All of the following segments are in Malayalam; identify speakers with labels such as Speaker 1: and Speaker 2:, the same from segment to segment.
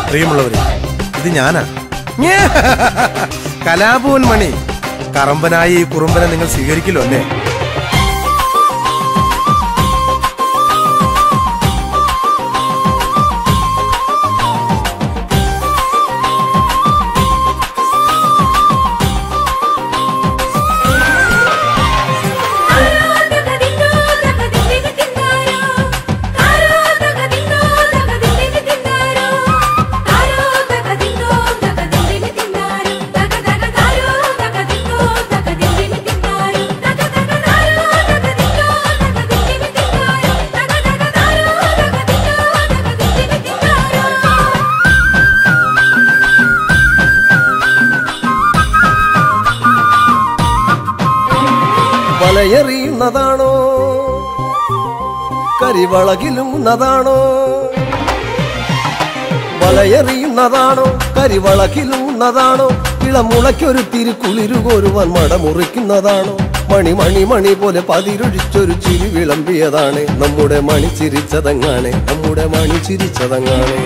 Speaker 1: പ്രിയമുള്ളവരെ ഇത് ഞാനാ ഞേ. കലാഭവൻ മണി കറമ്പനായ ഈ കുറുമ്പനെ നിങ്ങൾ സ്വീകരിക്കില്ലോ അല്ലേ
Speaker 2: വലയെറിയുന്നതാണോ കരിവളകിലുന്നതാണോ വലയെറിയുന്നതാണോ കരിവളകിലുന്നതാണോ ഇളമുളയ്ക്കൊരു തിരുക്കുളിരു കോരുവാൻ മടമുറിക്കുന്നതാണോ മണി മണി മണി പോലെ പതിരൊഴിച്ചൊരു ചിരി വിളമ്പിയതാണ് നമ്മുടെ മണി ചിരിച്ചതങ്ങാണ് നമ്മുടെ മണി ചിരിച്ചതങ്ങാണ്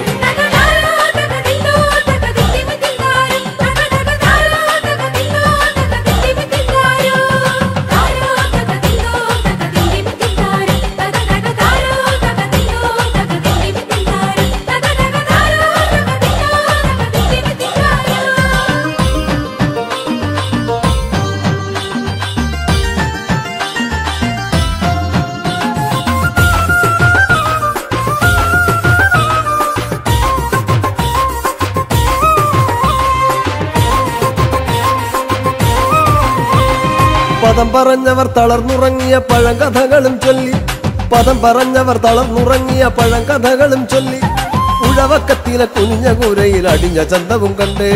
Speaker 2: പദം പറഞ്ഞവർ തളർന്നുറങ്ങിയ പഴങ്കഥകളും ചൊല്ലി പദം പറഞ്ഞവർ തളർന്നുറങ്ങിയ പഴങ്കഥകളും ചൊല്ലി ഉഴവക്കത്തിലെ കുനിഞ്ഞ കൂരയിൽ അടിഞ്ഞ ചന്തവും കണ്ടേ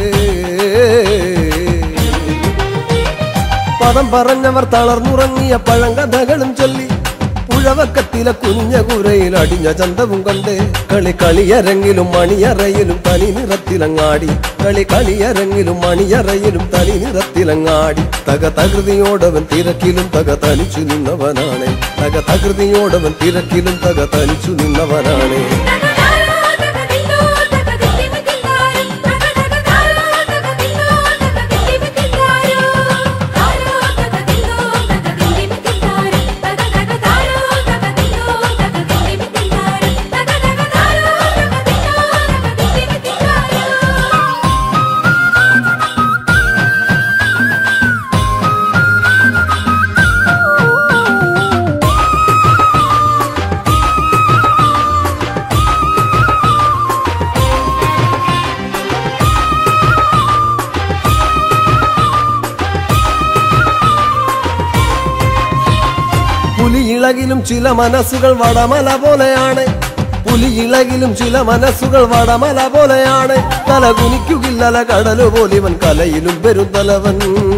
Speaker 2: പദം പറഞ്ഞവർ തളർന്നുറങ്ങിയ പഴങ്കഥകളും ചൊല്ലി പുഴവക്കത്തിലെ കുനിഞ്ഞ കൂരയിൽ അടിഞ്ഞ ചന്തവും കണ്ടേ കളി കളിയരങ്ങിലും മണിയറയിലും തനി നിറത്തിലങ്ങാടി കളി കളിയരങ്ങിലും മണിയറയിലും തനി നിറത്തിലങ്ങാടി തക തകൃതിയോടവൻ തിരക്കിലും തക തനിച്ചു നിന്നവനാണ് തക തകൃതിയോടവൻ തിരക്കിലും തക തനിച്ചു നിന്നവനാണ് പുലിയിളകിലും ചില മനസ്സുകൾ വടമല പോലെയാണ് പുലിയിളകിലും ചില മനസ്സുകൾ വടമല പോലെയാണ് തല കുനിക്കുകില്ലല കടലു പോലിവൻ കലയിലും പെരുന്തലവൻ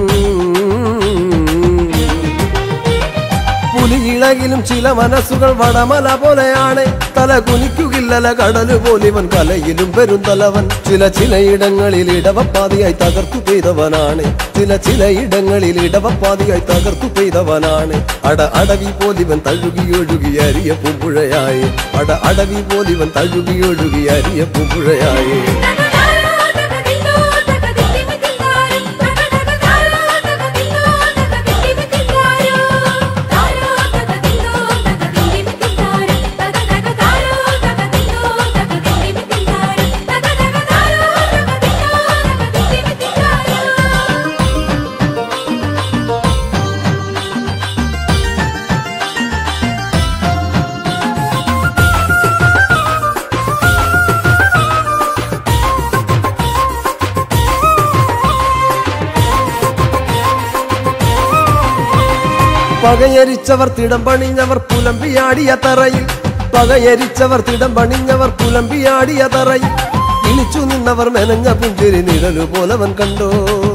Speaker 2: പുലിയിളകിലും ചില മനസ്സുകൾ വടമല പോലെയാണ് തല കുനിക്കുകില്ലല കടലു പോലിവൻ കലയിലും പെരുന്തലവൻ ചില ചിലയിടങ്ങളിൽ ഇടവപ്പാതിയായി തകർത്തു പെയ്തവനാണ് ചില ചിലയിടങ്ങളിൽ ഇടവപ്പാതിയായി തകർത്തു പെയ്തവനാണ് അട അടവി പോലിവൻ തഴുകിയൊഴുകി അരിയ പൂമ്പുഴയായി അട അടവി പോലിവൻ തഴുകിയൊഴുകി അരിയ പൂമ്പുഴയായി പകയരിച്ചവർ തിടം പണിഞ്ഞവർ പുലമ്പിയാടിയ തറയിൽ പകയരിച്ചവർ തിടം പണിഞ്ഞവർ പുലമ്പിയാടിയ തറയിൽ ഇളിച്ചു നിന്നവർ മെനഞ്ഞ പുഞ്ചിരി നിഴലു പോലവൻ കണ്ടോ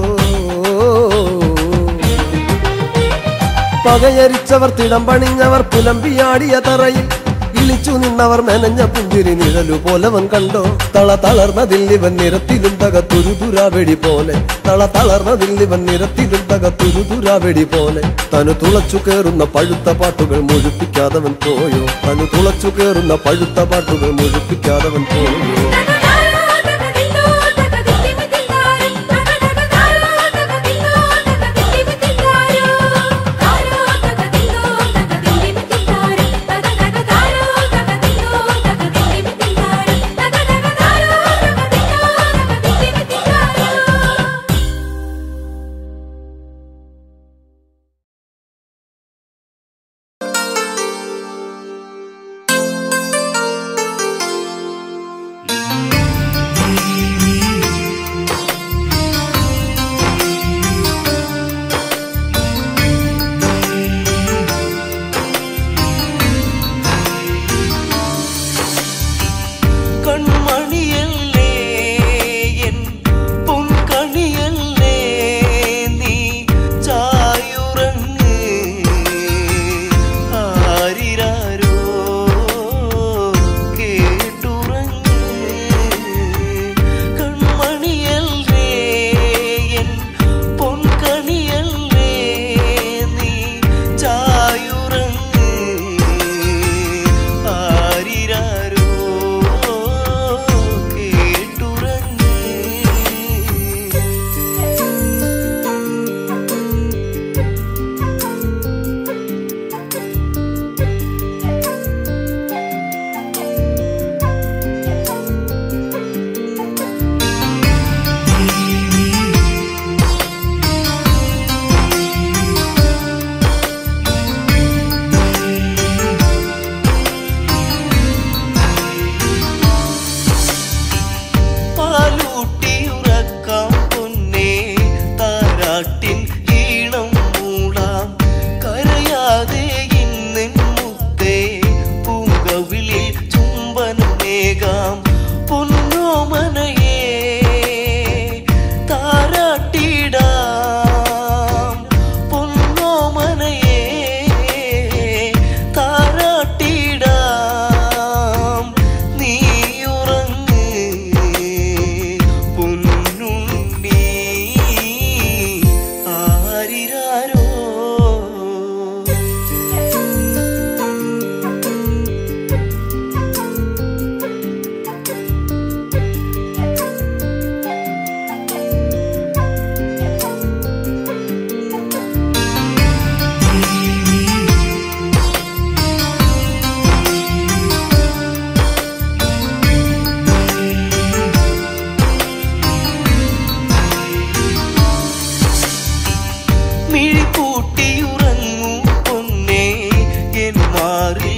Speaker 2: പകയരിച്ചവർ തിടം പണിഞ്ഞവർ പുലമ്പിയാടിയ തറയിൽ ഇളിച്ചു നിന്നവർ മെനഞ്ഞ പുഞ്ചിരി നിഴലു പോലവൻ കണ്ടോ തള തളർന്നതിൽ ഇവൻ നിരത്തിലും തകത്തൊരു തുരാവെടി പോലെ തള തളർന്നതിൽ ഇവൻ നിരത്തിലും തകത്തൊരു തുരാവെടി പോലെ തനു തുളച്ചു കേറുന്ന പഴുത്ത പാട്ടുകൾ മുഴുപ്പിക്കാതവൻ പോയോ തനു തുളച്ചു കേറുന്ന പഴുത്ത പാട്ടുകൾ മുഴുപ്പിക്കാതവൻ പോയോ
Speaker 3: മാറി